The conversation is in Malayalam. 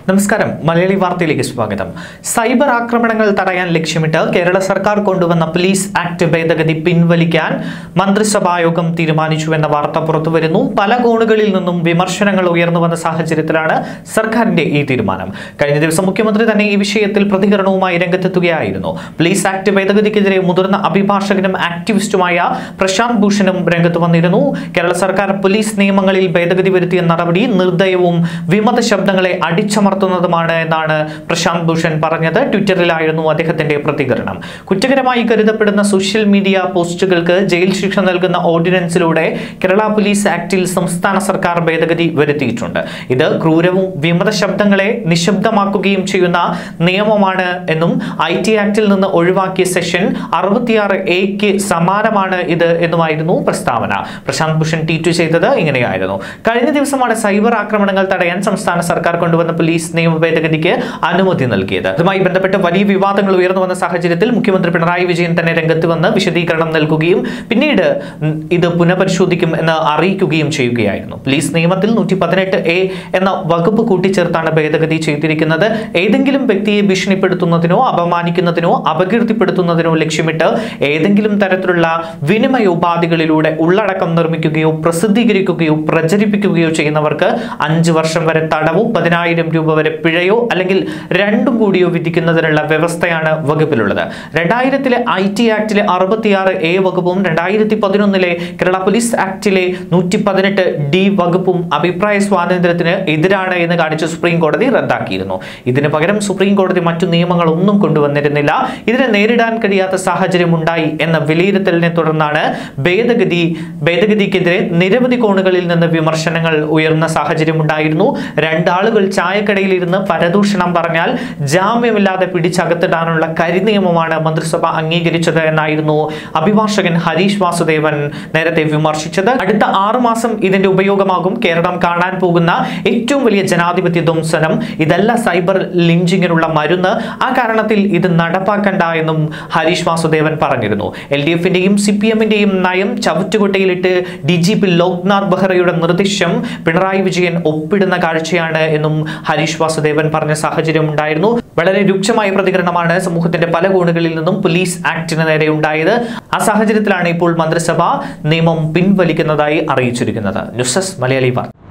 നമസ്കാരം മലയാളി വാർത്തയിലേക്ക് സ്വാഗതം സൈബർ ആക്രമണങ്ങൾ തടയാൻ ലക്ഷ്യമിട്ട് കേരള സർക്കാർ കൊണ്ടുവന്ന പോലീസ് ആക്ട് ഭേദഗതി പിൻവലിക്കാൻ മന്ത്രിസഭായോഗം തീരുമാനിച്ചുവെന്ന വാർത്ത പുറത്തുവരുന്നു പല കോണുകളിൽ നിന്നും വിമർശനങ്ങൾ ഉയർന്നു വന്ന സാഹചര്യത്തിലാണ് സർക്കാരിന്റെ ഈ തീരുമാനം കഴിഞ്ഞ ദിവസം മുഖ്യമന്ത്രി തന്നെ ഈ വിഷയത്തിൽ പ്രതികരണവുമായി രംഗത്തെത്തുകയായിരുന്നു പോലീസ് ആക്ട് ഭേദഗതിക്കെതിരെ മുതിർന്ന അഭിഭാഷകനും ആക്ടിവിസ്റ്റുമായ പ്രശാന്ത് ഭൂഷണും രംഗത്ത് വന്നിരുന്നു കേരള സർക്കാർ പോലീസ് നിയമങ്ങളിൽ ഭേദഗതി വരുത്തിയ നടപടി നിർദ്ദയവും വിമത ശബ്ദങ്ങളെ അടിച്ചമർത്തുന്നതുമാണ് എന്നാണ് പ്രശാന്ത് ഭൂഷൺ പറഞ്ഞത് ട്വിറ്ററിലായിരുന്നു അദ്ദേഹത്തിന്റെ പ്രതികരണം കുറ്റകരമായി കരുതപ്പെടുന്ന സോഷ്യൽ മീഡിയ പോസ്റ്റുകൾക്ക് ജയിൽ ശിക്ഷ നൽകുന്ന ഓർഡിനൻസിലൂടെ കേരള പോലീസ് ആക്ടിൽ സംസ്ഥാന സർക്കാർ ഭേദഗതി വരുത്തിയിട്ടുണ്ട് ഇത് ക്രൂരവും വിമത ശബ്ദങ്ങളെ നിശബ്ദമാക്കുകയും ചെയ്യുന്ന നിയമമാണ് എന്നും ഐ ടി ആക്ടിൽ നിന്ന് ഒഴിവാക്കിയ സെഷൻ അറുപത്തിയാറ് എക്ക് സമാനമാണ് ഇത് എന്നുമായിരുന്നു പ്രസ്താവന പ്രശാന്ത് ഭൂഷൺ ട്വീറ്റ് ചെയ്തത് ഇങ്ങനെയായിരുന്നു കഴിഞ്ഞ ദിവസമാണ് സൈബർ ആക്രമണങ്ങൾ തടയാൻ സംസ്ഥാന സർക്കാർ കൊണ്ടുവന്ന പോലീസ് നിയമ ഭേദഗതിക്ക് അനുമതി നൽകിയത് അതുമായി ബന്ധപ്പെട്ട് വലിയ വിവാദങ്ങൾ ഉയർന്നു വന്ന സാഹചര്യത്തിൽ മുഖ്യമന്ത്രി പിണറായി വിജയൻ തന്നെ രംഗത്ത് വന്ന് വിശദീകരണം നൽകുകയും പിന്നീട് ഉം, ഇത് പുനഃപരിശോധിക്കും എന്ന് അറിയിക്കുകയും ചെയ്യുകയായിരുന്നു പോലീസ് നിയമത്തിൽ നൂറ്റി പതിനെട്ട് എ എന്ന വകുപ്പ് കൂട്ടിച്ചേർത്താണ് ഭേദഗതി ചെയ്തിരിക്കുന്നത് ഏതെങ്കിലും വ്യക്തിയെ ഭീഷണിപ്പെടുത്തുന്നതിനോ അപമാനിക്കുന്നതിനോ അപകീർത്തിപ്പെടുത്തുന്നതിനോ ലക്ഷ്യമിട്ട് ഏതെങ്കിലും തരത്തിലുള്ള വിനിമയ ഉപാധികളിലൂടെ ഉള്ളടക്കം നിർമ്മിക്കുകയോ പ്രസിദ്ധീകരിക്കുകയോ പ്രചരിപ്പിക്കുകയോ ചെയ്യുന്നവർക്ക് അഞ്ച് വർഷം വരെ തടവും പതിനായിരം രൂപ വരെ പിഴയോ അല്ലെങ്കിൽ രണ്ടും കൂടിയോ വിധിക്കുന്നതിനുള്ള വ്യവസ്ഥയാണ് വകുപ്പിലുള്ളത് രണ്ടായിരത്തിലെ ഐ ടി ആക്ടിലെ അറുപത്തിയാറ് എ വകുപ്പും രണ്ടായിരത്തി പതിനൊന്നിലെ കേരള പോലീസ് ആക്ടിലെ നൂറ്റി പതിനെട്ട് ഡി വകുപ്പും അഭിപ്രായ സ്വാതന്ത്ര്യത്തിന് എതിരാണ് എന്ന് കാണിച്ച് സുപ്രീം കോടതി റദ്ദാക്കിയിരുന്നു ഇതിന് പകരം സുപ്രീം കോടതി മറ്റു നിയമങ്ങളൊന്നും കൊണ്ടുവന്നിരുന്നില്ല ഇതിനെ നേരിടാൻ കഴിയാത്ത സാഹചര്യം ഉണ്ടായി എന്ന വിലയിരുത്തലിനെ തുടർന്നാണ് ഭേദഗതി ഭേദഗതിക്കെതിരെ നിരവധി കോണുകളിൽ നിന്ന് വിമർശനങ്ങൾ ഉയർന്ന സാഹചര്യം ഉണ്ടായിരുന്നു രണ്ടാളുകൾ ചായക്കടയിൽ ഇരുന്ന് പരദൂഷണം പറഞ്ഞാൽ ജാമ്യമില്ലാതെ പിടിച്ചകത്തിടാനുള്ള കരിനിയമമാണ് മന്ത്രിസഭ അംഗീകരിച്ചത് എന്നായിരുന്നു അഭിഭാഷകൻ ഹരീഷ് വാസുദേവൻ നേരത്തെ വിമർശിച്ചത് അടുത്ത ആറു മാസം ഇതിന്റെ ഉപയോഗമാകും കേരളം കാണാൻ പോകുന്ന ഏറ്റവും വലിയ ജനാധിപത്യ ധ്വംസനം ഇതല്ല സൈബർ ലിഞ്ചിങ്ങിനുള്ള മരുന്ന് ആ കാരണത്തിൽ ഇത് നടപ്പാക്കണ്ട എന്നും ഹരീഷ് വാസുദേവൻ പറഞ്ഞിരുന്നു എൽ ഡി എഫിന്റെയും സി പി എമ്മിന്റെയും നയം ചവറ്റുകുട്ടയിലിട്ട് ഡി ജി പി ലോക്നാഥ് ബെഹ്റയുടെ നിർദ്ദേശം പിണറായി വിജയൻ ഒപ്പിടുന്ന കാഴ്ചയാണ് എന്നും ഹരീഷ് വാസുദേവൻ പറഞ്ഞ സാഹചര്യം ഉണ്ടായിരുന്നു വളരെ രൂക്ഷമായ പ്രതികരണമാണ് സമൂഹത്തിന്റെ പല കോണുകളിൽ നിന്നും പോലീസ് ആക്ടിന് നേരെ ഉണ്ടായത് ആ സാഹചര്യത്തിലാണ് ഇപ്പോൾ മന്ത്രിസഭ നിയമം പിൻവലിക്കുന്നതായി അറിയിച്ചിരിക്കുന്നത് ന്യൂസ് ഡെസ്ക് മലയാളി വാർത്ത